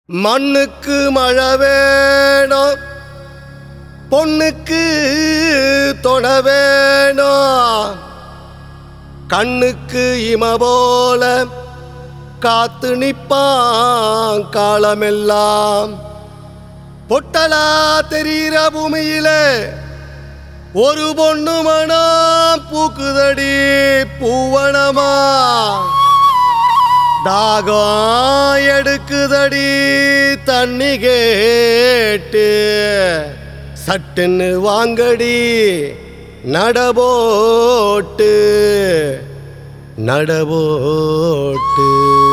மண்ணுக்கு மழை வேணும் பொண்ணுக்கு தொண வேணும் கண்ணுக்கு இம போல காத்து நிப்பான் காலமெல்லாம் பொட்டலா தெரிகிற பூமியில ஒரு பொண்ணு மனம் பூக்குதடி பூவனமா தாகம் எடுக்குதடி தண்ணி கேட்டு சட்டுன்னு வாங்கடி நடபோட்டு நடபோட்டு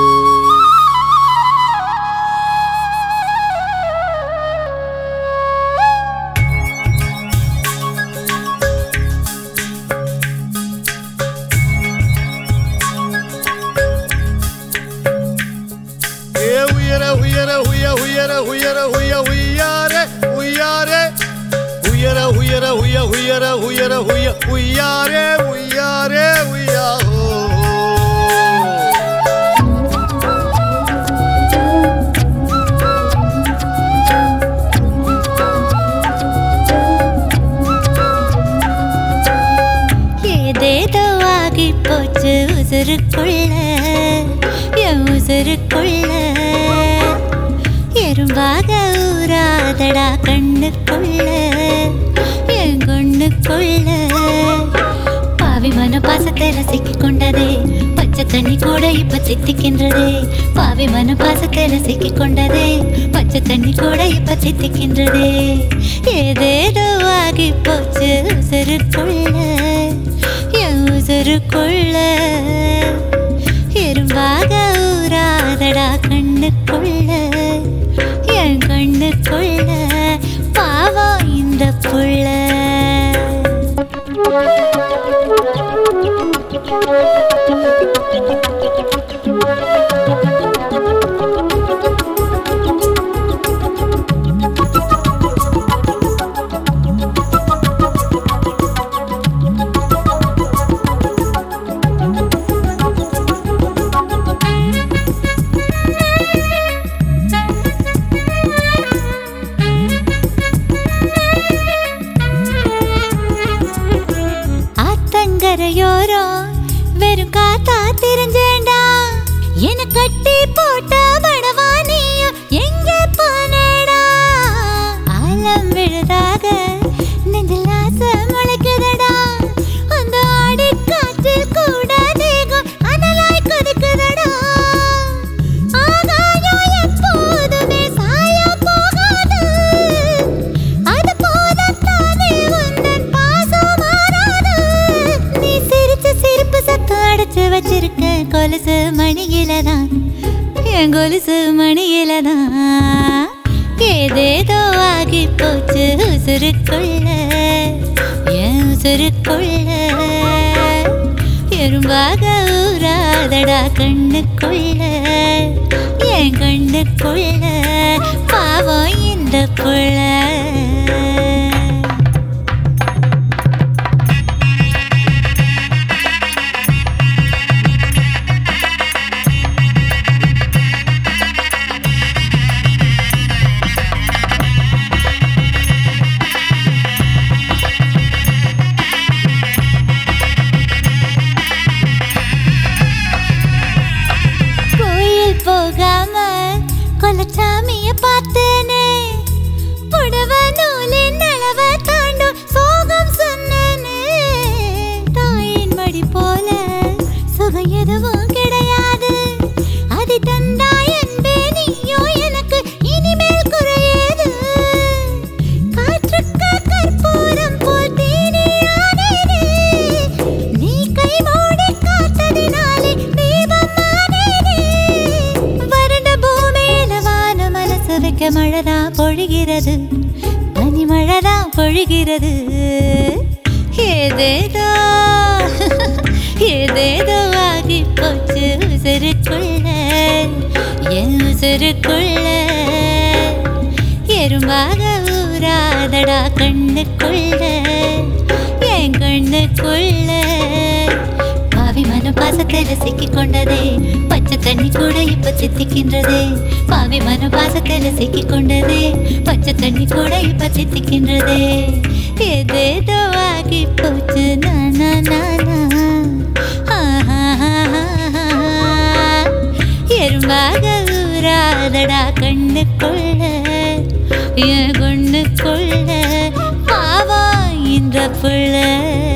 ஏ உயர உயர உய உயர உயர உய உய்யாரே உய்யாரே உயர உயர உய உயர உயர உய உய்யாரே உய்யாரே உய்யா ஓ. ஏதேதோ ஆகி போச்சு உசுருக்குள்ள என் உசுருக்குள்ள எறும்பாக ஊராதடா கண்ணுக்குள்ள என் கண்ணுக்குள்ள பாவி மன பாசத்தில் சிக்கிக் கொண்டதே பச்சை தண்ணி கூட இப்ப சித்திக்கின்றதே பாவி மன பாசத்தில் சிக்கிக் கொண்டதே பச்சை தண்ணி கூட இப்ப சித்திக்கின்றதே ஏதேதோ ஆகி போச்சு உசுருக்குள்ள என் உசுருக்குள்ள எறும்பாக ஊராதடா கண்ணுக்குள்ள என் கண்ணுக்குள்ள பாவம் இந்த புள்ள ஆத்தங்கரையோரம் வெறும் காத்தா தெரிஞ்சேண்டா என கட்டி போட்ட படவா நீயும் எங்கே போனேடா ஆலம் விழுதாக நெஞ்சில் ஆசை முளைக்குதடா அந்த ஆடி காற்றில் கூட தேகம் அனலாய் கொதிக்குதடா ஆகாயம் எப்போதுமே சாயம் போகாது அது போதத்தானே உந்தன் பாசம் மாறாது நீ சிரிச்ச சிரிப்பு சத்தம் அடைச்சு வச்சிருக்க கொலுசு மணியில தான் என் கொலுசு மணியில தான் ஏதேதோ ஆகி போச்சு உசுருக்குள்ள என் உசுருக்குள்ள எறும்பாக ஊராதடா கண்ணுக்குள்ள என் கண்ணுக்குள்ள பாவம் இந்த புள்ள கோயில் போகாம கொலச்சாமிய பார்த்தேனே புடவ நூலின் அளவ தாண்டும் சோகம் சொன்னேனே தாயின் மடி போல சுகம் எதுவும் கிடையாது அதை தந்தாய் என்பே நீயோ எனக்கு இனிமேல் குறையேது காற்றுக்கு கற்பூரம் போல் தீனியானேனே நீ கை மூடி காத்ததினாலே தீபமானேனே வறண்ட பூமியில வான மனசு வைக்க மழைதான் பொழிகிறது பனி மழைதான் பொழிகிறது ஏதேதோ ஏதேதோ ஆகி போச்சு உசுருக்குள்ள என் உசுருக்குள்ள எறும்பாக ஊராதடா கண்ணுக்குள்ள என் கண்ணுக்குள்ள பாவி மன பாசத்தில் சிக்கிக் கொண்டதே பச்சை தண்ணி கூட இப்ப சித்திக்கின்றதே பாவி மன பாசத்துல சிக்கிக் கொண்டதே பச்சை தண்ணி கூட இப்ப சித்திக்கின்றதே ஏதேதோ ஆகி போச்சு நானா நானா எறும்பாக ஊராதடா கண்ணுக்குள்ள என் கண்ணுக்குள்ள பாவா இந்த புள்ள